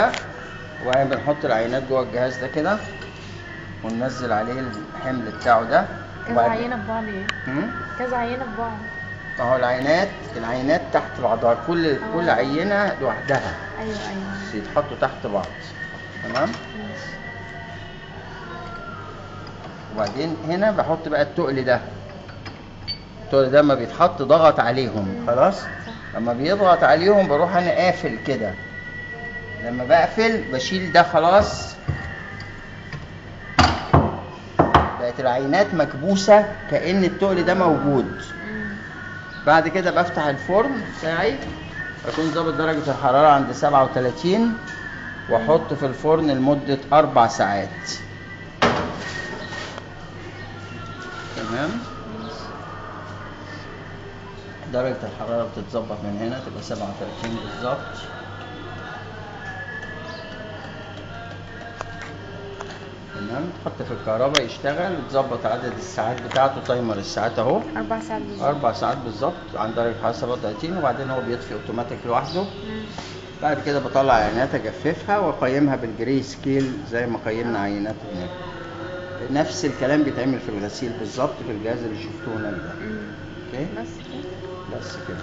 وبعدين بنحط العينات جوه الجهاز ده كده وننزل عليه الحمل بتاعه ده كذا وبعد- عينة ببعض ايه هم؟ كذا عينة ببعض ما هو العينات العينات تحت بعضها كل كل آه. عينه لوحدها ايوه ايوه بس يتحطوا تحت بعض تمام ماشي وبعدين هنا بحط بقى التقل ده التقل ده لما بيتحط ضغط عليهم خلاص لما بيضغط عليهم بروح انا قافل كده لما بقفل بشيل ده خلاص بقت العينات مكبوسه كأن التقل ده موجود مم. بعد كده بفتح الفرن بتاعي اكون ظابط درجة الحرارة عند 37 واحطه في الفرن لمدة أربع ساعات تمام درجة الحرارة بتتظبط من هنا تبقى 37 بالظبط تمام تحط في الكهرباء يشتغل وتظبط عدد الساعات بتاعته تايمر الساعات اهو اربع ساعات بالظبط اربع ساعات بالظبط عند درجه حراره 37 وبعدين هو بيطفي اوتوماتيك لوحده مم. بعد كده بطلع عينات اجففها واقيمها بالجري سكيل زي ما قيمنا عينات هناك نفس الكلام بيتعمل في الغسيل بالظبط في الجهاز اللي شفتوه هناك ده مم. اوكي بس كده. بس كده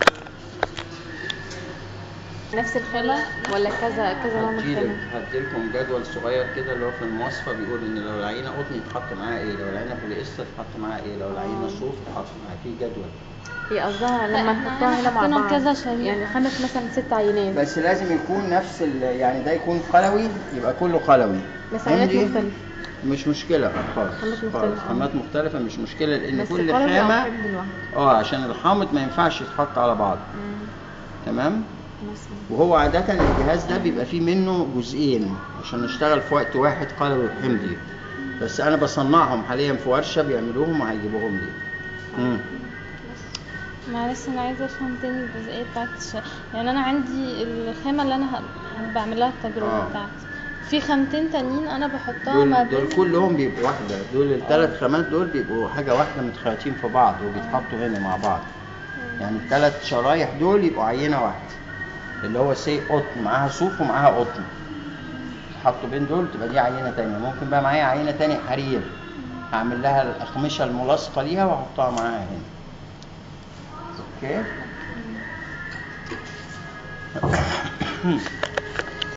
نفس الخامة ولا كذا كذا نوع من هديلك الخامة هديلكم جدول صغير كده اللي هو في المواصفه بيقول ان لو العينه قطن يتحط معاها ايه لو العينه بوليستر يتحط معاها ايه لو العينه صوف يتحط معاها في جدول هي قصدها لما إحنا نحطها هنا مع حطينا بعض كذا شريحة. يعني خامة مثلا ست عينات بس لازم يكون نفس ال- يعني ده يكون قلوي يبقى كله قلوي بس عينات عندي- مختلفة مش مشكلة خالص خامات خالص. مختلفة. خامات مختلفة مش مشكلة لأن بس كل القلم أو خامة حمض لوحده. اه عشان الحامض ما ينفعش يتحط على بعض مم. تمام مثلا وهو عادة الجهاز ده بيبقى فيه منه جزئين عشان نشتغل في وقت واحد قلوي وحمضي بس أنا بصنعهم حاليا في ورشة بيعملوهم وهيجيبوهم لي مم. معلش انا عايزه افهم تاني الجزئيه بتاعت الش... يعني انا عندي الخامه اللي انا ه- بعمل لها التجربه آه. بتاعتي في خامتين تانيين انا بحطها ما دول, دول بين كلهم بيبقوا واحدة دول الثلاث خامات دول بيبقوا حاجة واحدة متخيطين في بعض وبيتحطوا هنا مع بعض يعني الثلاث شرايح دول يبقوا عينة واحدة اللي هو سي قطن معاها صوف ومعاها قطن حطوا بين دول تبقى دي عينة تانية ممكن بقى معايا عينة تانية حرير هعمل لها الأقمشة الملاصقة ليها وأحطها معاها هنا أوكي